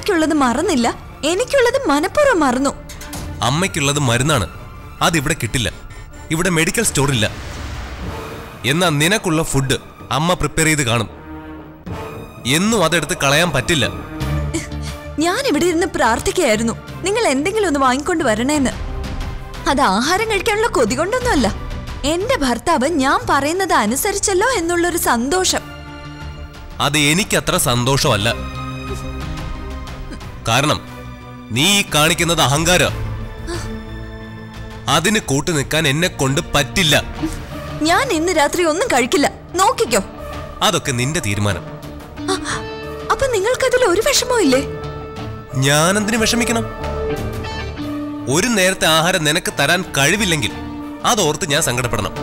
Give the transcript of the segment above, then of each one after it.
അമ്മയ്ക്കുള്ളത് മറന്നില്ല എനിക്കുള്ളത് മനഃപൂർവ്വം മറന്നു അമ്മയ്ക്കുള്ളത് മരുന്നാണ് അതിവിടെ കിട്ടില്ല ഇവിടെ മെഡിക്കൽ സ്റ്റോറില്ല എന്നാ നിനക്കുള്ള ഫുഡ് അമ്മ പ്രിപ്പയർ ചെയ്ത് കാണും എന്നും അതെടുത്ത് കളയാൻ പറ്റില്ല ഞാൻ ഇവിടെ ഇരുന്ന് പ്രാർത്ഥിക്കുകയായിരുന്നു നിങ്ങൾ എന്തെങ്കിലും ഒന്ന് വാങ്ങിക്കൊണ്ട് വരണേന്ന് അത് ആഹാരം കഴിക്കാനുള്ള കൊതി കൊണ്ടൊന്നുമല്ല എന്റെ ഭർത്താവ് ഞാൻ പറയുന്നത് അനുസരിച്ചല്ലോ എന്നുള്ളൊരു സന്തോഷം അത് എനിക്കത്ര സന്തോഷമല്ല കാരണം നീ ഈ കാണിക്കുന്നത് അഹങ്കാര അതിന് കൂട്ടു നിൽക്കാൻ എന്നെ കൊണ്ട് പറ്റില്ല ഞാൻ ഇന്ന് രാത്രി ഒന്നും കഴിക്കില്ല നോക്കിക്കോ അതൊക്കെ നിന്റെ തീരുമാനം ആ, അപ്പൊ നിങ്ങൾക്കതിൽ ഒരു വിഷമവും ഇല്ലേ ഞാനെന്തിനു വിഷമിക്കണം ഒരു നേരത്തെ ആഹാരം നിനക്ക് തരാൻ കഴിവില്ലെങ്കിൽ അതോർത്ത് ഞാൻ സങ്കടപ്പെടണം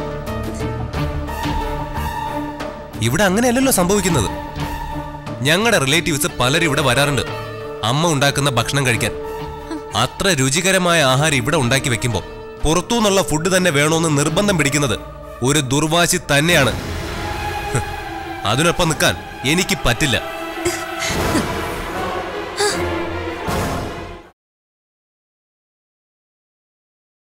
ഇവിടെ അങ്ങനെയല്ലല്ലോ സംഭവിക്കുന്നത് ഞങ്ങളുടെ റിലേറ്റീവ്സ് പലരും ഇവിടെ വരാറുണ്ട് അമ്മ ഉണ്ടാക്കുന്ന ഭക്ഷണം കഴിക്കാൻ അത്ര രുചികരമായ ആഹാരം ഇവിടെ ഉണ്ടാക്കി വെക്കുമ്പോൾ പുറത്തുനിന്നുള്ള ഫുഡ് തന്നെ വേണമെന്ന് നിർബന്ധം പിടിക്കുന്നത് ഒരു ദുർവാശി തന്നെയാണ് ഹ്, അതിനൊപ്പം നിൽക്കാൻ എനിക്ക് പറ്റില്ല